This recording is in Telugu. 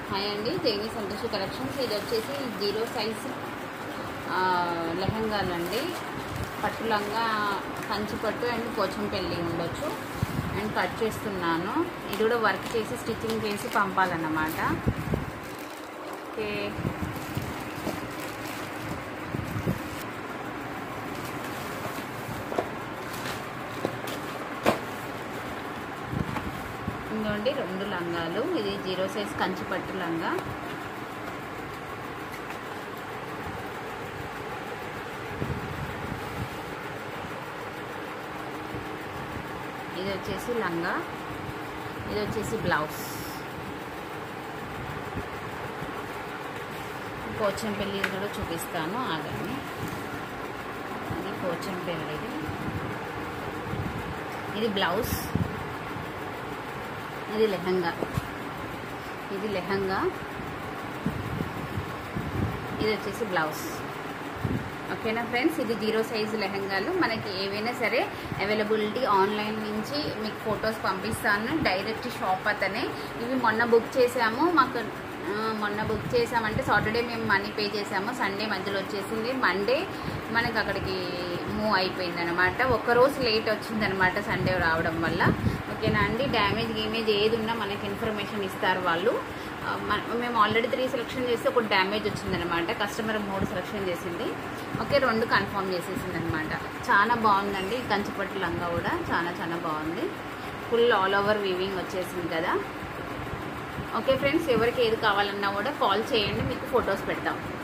హాయ్ అండి జైని సంతోష్ కలెక్షన్స్ ఇది వచ్చేసి జీరో సైజ్ ఆ, లెహంగాలండి పట్టు లంగా కంచి పట్టు అండ్ పోచంపల్లి ఉండొచ్చు అండ్ కట్ చేస్తున్నాను ఇది కూడా వర్క్ చేసి స్టిచ్చింగ్ చేసి పంపాలన్నమాట ఓకే ఇంకోండి రెండు లంగాలు ఇది జీరో సైజ్ కంచి పట్టు లంగా ఇది వచ్చేసి లంగా ఇది వచ్చేసి బ్లౌజ్ పోచంపల్లి కూడా చూపిస్తాను ఆగండి ఇది పోచంపల్లిది ఇది బ్లౌజ్ ఇది లెహంగా ఇది లెహంగా ఇది వచ్చేసి బ్లౌజ్ ఓకేనా ఫ్రెండ్స్ ఇది జీరో సైజు లెహంగాలు మనకి ఏవైనా సరే అవైలబిలిటీ ఆన్లైన్ నుంచి మీకు ఫొటోస్ పంపిస్తాను డైరెక్ట్ షాప్ అతనే ఇవి మొన్న బుక్ చేసాము మాకు ఆ, మొన్న బుక్ చేసామంటే సాటర్డే మేము మనీ పే చేసాము సండే మధ్యలో వచ్చేసింది మండే మనకి అక్కడికి మూవ్ అయిపోయింది అనమాట ఒక్కరోజు లేట్ వచ్చిందనమాట సండే రావడం వల్ల ఓకేనా అండి డ్యామేజ్ గేమేజ్ ఏది ఉన్నా మనకి ఇన్ఫర్మేషన్ ఇస్తారు వాళ్ళు ఆ, మన- మేము ఆల్రెడీ త్రీ సెలెక్షన్ చేస్తే ఒకటి డ్యామేజ్ వచ్చిందనమాట కస్టమర్ మూడు సెలెక్షన్ చేసింది ఓకే రెండు కన్ఫర్మ్ చేసేసింది అనమాట చాలా బాగుందండి ఈ కంచిపట్టు లంగా కూడా చాలా చాలా బాగుంది ఫుల్ ఆల్ ఓవర్ వీవింగ్ వచ్చేసింది కదా ఓకే ఫ్రెండ్స్ ఎవరికి ఏది కావాలన్నా కూడా కాల్ చేయండి మీకు ఫొటోస్ పెడతాం